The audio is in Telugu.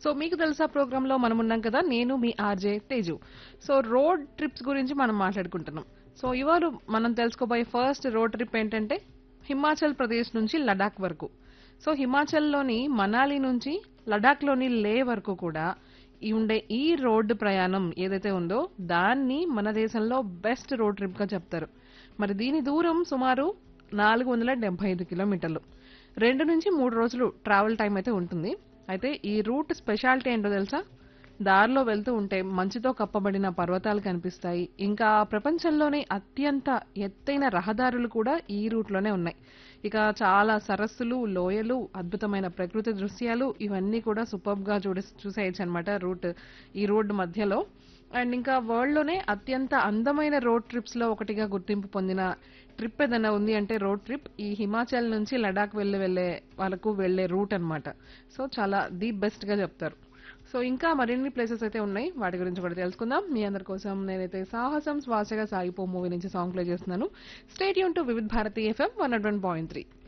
సో మీకు తెలుసా ప్రోగ్రామ్ లో మనం ఉన్నాం కదా నేను మీ RJ Teju so road trips గురించి మనం మాట్లాడుకుంటున్నాం సో ఇవాళ మనం తెలుసుకోబోయే ఫస్ట్ రోడ్ ట్రిప్ ఏంటంటే హిమాచల్ ప్రదేశ్ నుంచి లడాక్ వరకు సో హిమాచల్లోని మనాలి నుంచి లడాక్లోని లే వరకు కూడా ఈ ఉండే ఈ రోడ్డు ప్రయాణం ఏదైతే ఉందో దాన్ని మన దేశంలో బెస్ట్ రోడ్ ట్రిప్ గా చెప్తారు మరి దీని దూరం సుమారు నాలుగు వందల డెబ్బై ఐదు కిలోమీటర్లు రెండు నుంచి మూడు రోజులు ట్రావెల్ టైం అయితే ఉంటుంది అయితే ఈ రూట్ స్పెషాలిటీ ఏంటో తెలుసా దారిలో వెళ్తూ ఉంటే మంచుతో కప్పబడిన పర్వతాలు కనిపిస్తాయి ఇంకా ప్రపంచంలోనే అత్యంత ఎత్తైన రహదారులు కూడా ఈ రూట్లోనే ఉన్నాయి ఇక చాలా సరస్సులు లోయలు అద్భుతమైన ప్రకృతి దృశ్యాలు ఇవన్నీ కూడా సూపర్బ్ గా చూడ చూసేయచ్చు అనమాట రూట్ ఈ రోడ్డు మధ్యలో అండ్ ఇంకా వరల్డ్ లోనే అత్యంత అందమైన రోడ్ ట్రిప్స్ లో ఒకటిగా గుర్తింపు పొందిన ట్రిప్ ఏదైనా ఉంది అంటే రోడ్ ట్రిప్ ఈ హిమాచల్ నుంచి లడాక్ వెళ్ళి వెళ్ళే వాళ్ళకు వెళ్ళే రూట్ అన్నమాట సో చాలా ది బెస్ట్ గా చెప్తారు సో ఇంకా మరిన్ని ప్లేసెస్ అయితే ఉన్నాయి వాటి గురించి కూడా తెలుసుకుందాం మీ అందరి కోసం నేనైతే సాహసం శ్వాసగా సాగిపో మూవీ నుంచి సాంగ్ ప్లే చేస్తున్నాను స్టేట్ యూన్ to Vividh Bharati FM one point three